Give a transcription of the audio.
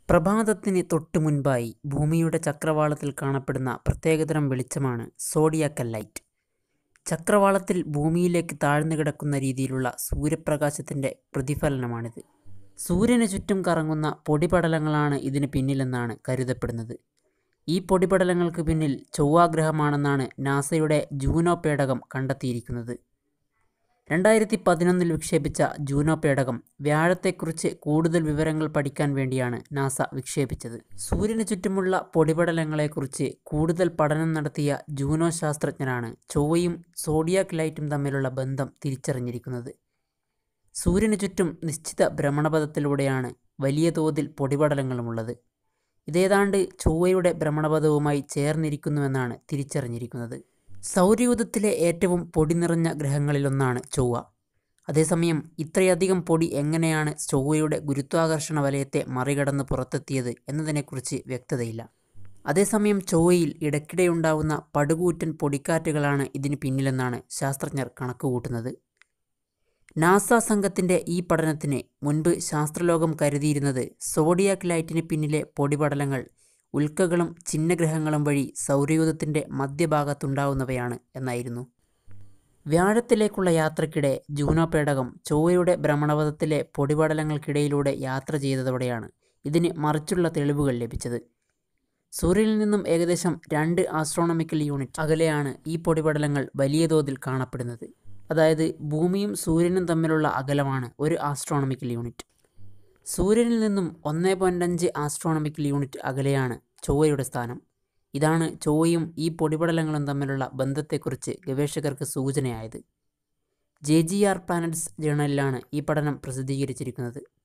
പ്രഭാതത്തിന് തൊട്ടു മുൻപായി ഭൂമിയുടെ ചക്രവാളത്തിൽ കാണപ്പെടുന്ന പ്രത്യേകതരം വെളിച്ചമാണ് സോഡിയാക്കൽ ലൈറ്റ് ചക്രവാളത്തിൽ ഭൂമിയിലേക്ക് താഴ്ന്നു കിടക്കുന്ന രീതിയിലുള്ള സൂര്യപ്രകാശത്തിൻ്റെ പ്രതിഫലനമാണിത് സൂര്യന് ചുറ്റും കറങ്ങുന്ന പൊടിപടലങ്ങളാണ് ഇതിന് പിന്നിലെന്നാണ് കരുതപ്പെടുന്നത് ഈ പൊടിപടലങ്ങൾക്ക് പിന്നിൽ ചൊവ്വാഗ്രഹമാണെന്നാണ് നാസയുടെ ജൂനോ പേടകം കണ്ടെത്തിയിരിക്കുന്നത് രണ്ടായിരത്തി പതിനൊന്നിൽ വിക്ഷേപിച്ച ജൂനോ പേടകം വ്യാഴത്തെക്കുറിച്ച് കൂടുതൽ വിവരങ്ങൾ പഠിക്കാൻ വേണ്ടിയാണ് നാസ വിക്ഷേപിച്ചത് സൂര്യന് ചുറ്റുമുള്ള പൊടിപടലങ്ങളെക്കുറിച്ച് കൂടുതൽ പഠനം നടത്തിയ ജൂനോ ശാസ്ത്രജ്ഞരാണ് ചൊവ്വയും സോഡിയാക് ലൈറ്റും തമ്മിലുള്ള ബന്ധം തിരിച്ചറിഞ്ഞിരിക്കുന്നത് സൂര്യന് ചുറ്റും നിശ്ചിത ഭ്രമണപഥത്തിലൂടെയാണ് വലിയ തോതിൽ പൊടിപടലങ്ങളുമുള്ളത് ഇതേതാണ്ട് ചൊവ്വയുടെ ഭ്രമണപഥവുമായി ചേർന്നിരിക്കുന്നുവെന്നാണ് തിരിച്ചറിഞ്ഞിരിക്കുന്നത് സൗരയൂഥത്തിലെ ഏറ്റവും പൊടി നിറഞ്ഞ ഗ്രഹങ്ങളിലൊന്നാണ് ചൊവ്വ അതേസമയം ഇത്രയധികം പൊടി എങ്ങനെയാണ് ചൊവ്വയുടെ ഗുരുത്വാകർഷണ വലയത്തെ മറികടന്ന് പുറത്തെത്തിയത് എന്നതിനെക്കുറിച്ച് വ്യക്തതയില്ല അതേസമയം ചൊവ്വയിൽ ഇടയ്ക്കിടെയുണ്ടാവുന്ന പടുകൂറ്റൻ പൊടിക്കാറ്റുകളാണ് ഇതിന് പിന്നിലെന്നാണ് ശാസ്ത്രജ്ഞർ കണക്കുകൂട്ടുന്നത് നാസ സംഘത്തിൻ്റെ ഈ പഠനത്തിന് മുൻപ് ശാസ്ത്രലോകം കരുതിയിരുന്നത് സോഡിയാക് ലൈറ്റിന് പിന്നിലെ പൊടിപടലങ്ങൾ ഉൽക്കകളും ചിഹ്നഗ്രഹങ്ങളും വഴി സൗരയൂഥത്തിൻ്റെ മധ്യഭാഗത്തുണ്ടാവുന്നവയാണ് എന്നായിരുന്നു വ്യാഴത്തിലേക്കുള്ള യാത്രക്കിടെ ജൂനോ പേടകം ചൊവ്വയുടെ ഭ്രമണപഥത്തിലെ പൊടിപടലങ്ങൾക്കിടയിലൂടെ യാത്ര ചെയ്തതോടെയാണ് ഇതിന് മറിച്ചുള്ള തെളിവുകൾ ലഭിച്ചത് സൂര്യനിൽ നിന്നും ഏകദേശം രണ്ട് ആസ്ട്രോണമിക്കൽ യൂണിറ്റ് അകലെയാണ് ഈ പൊടിപടലങ്ങൾ വലിയ തോതിൽ കാണപ്പെടുന്നത് അതായത് ഭൂമിയും സൂര്യനും തമ്മിലുള്ള അകലമാണ് ഒരു ആസ്ട്രോണമിക്കൽ യൂണിറ്റ് സൂര്യനിൽ നിന്നും ഒന്നേ പോയിൻ്റ് അഞ്ച് ആസ്ട്രോണമിക്കൽ യൂണിറ്റ് അകലെയാണ് ചൊവ്വയുടെ സ്ഥാനം ഇതാണ് ചൊവ്വയും ഈ പൊടിപടലങ്ങളും തമ്മിലുള്ള ബന്ധത്തെക്കുറിച്ച് ഗവേഷകർക്ക് സൂചനയായത് ജെ ജി ആർ പ്ലാനറ്റ്സ് ജേണലിലാണ് ഈ പഠനം പ്രസിദ്ധീകരിച്ചിരിക്കുന്നത്